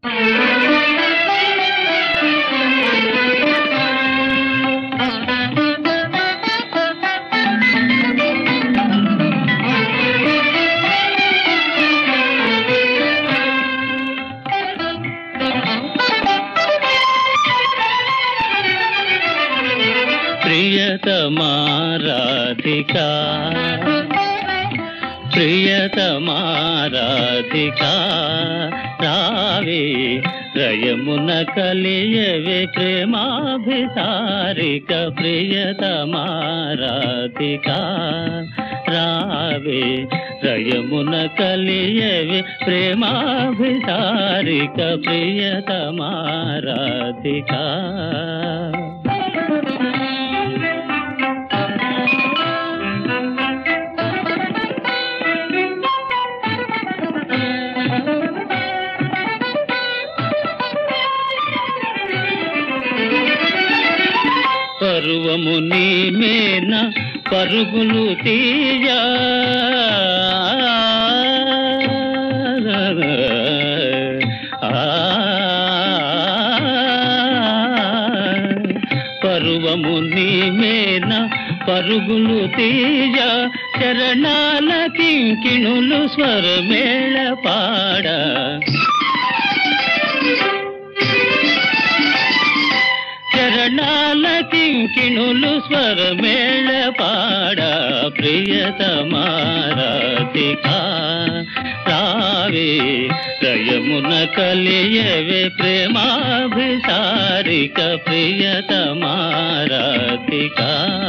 ప్రియతమారాధికా ప్రియతమారాధికా రావే రయమున కలియవే ప్రేమాభిసారిక ప్రియతమారాధికా రావే రయమున కలియవే ప్రేమాభిసారిక ప్రియతమారాధికా పరువము నీ మేన పరుగులు తీయ పరువము నీ మేన పరుగులు తీయ చరణాల కింకిణులు స్వరమేళ పాడ చరణాల కింకిణులు స్వరమేళ పాడ ప్రియతమారాధికా రావే రయమున కలియవే ప్రేమాభిసారిక ప్రియతమారాధికా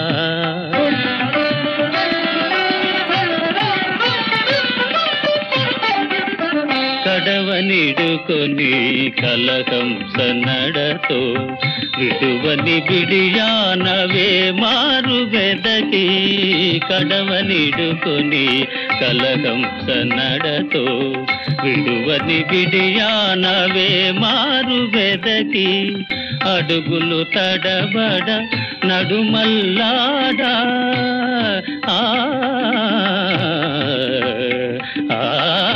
కడవనిడుకొని కలకంస నడతో విడువని బిడియానవే మారు వెదకి కడవనిడుకొని కలకంస నడతో విడువని బిడియానవే మారు వెదకి అడుగులు తడబడ నడుమల్లాడా ఆ ఆ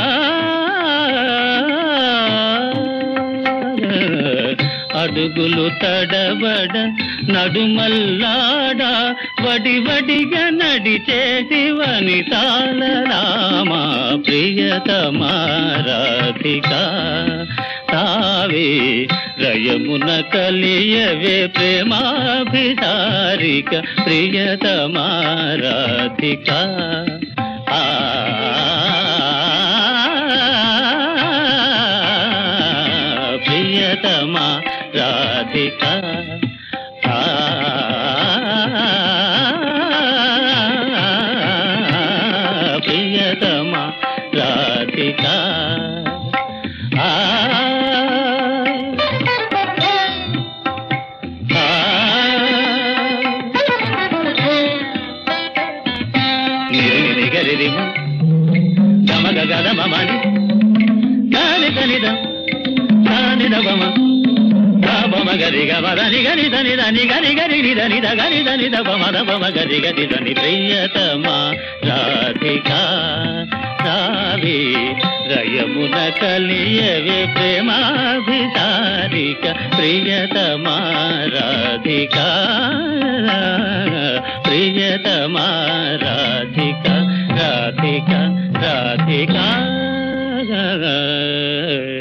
అడుగులు తడబడ నడుమల్లాడ వడి వడిగా నడిచేసి వనితాల రామా ప్రియతమారాధికా తావే రయమున కలియవే ప్రేమాభిసారిక ప్రియతమారాధికా ఆ ప్రియతమా రాధిక ఆ ప్రియతమా రాధిక ఆ నిరిగరిమ గమగ గద మమని దాని తనిద దాని దమ బమ గరి గమ దని గని దని దని గని గరి ని దని ద గని దని ద బమ ద బమ గరి గరి దని ప్రియతమా రాధికా రావే రయమున కలియవే ప్రేమాభిసారిక ప్రియతమా రాధికా ప్రియతమా రాధిక రాధిక రాధికా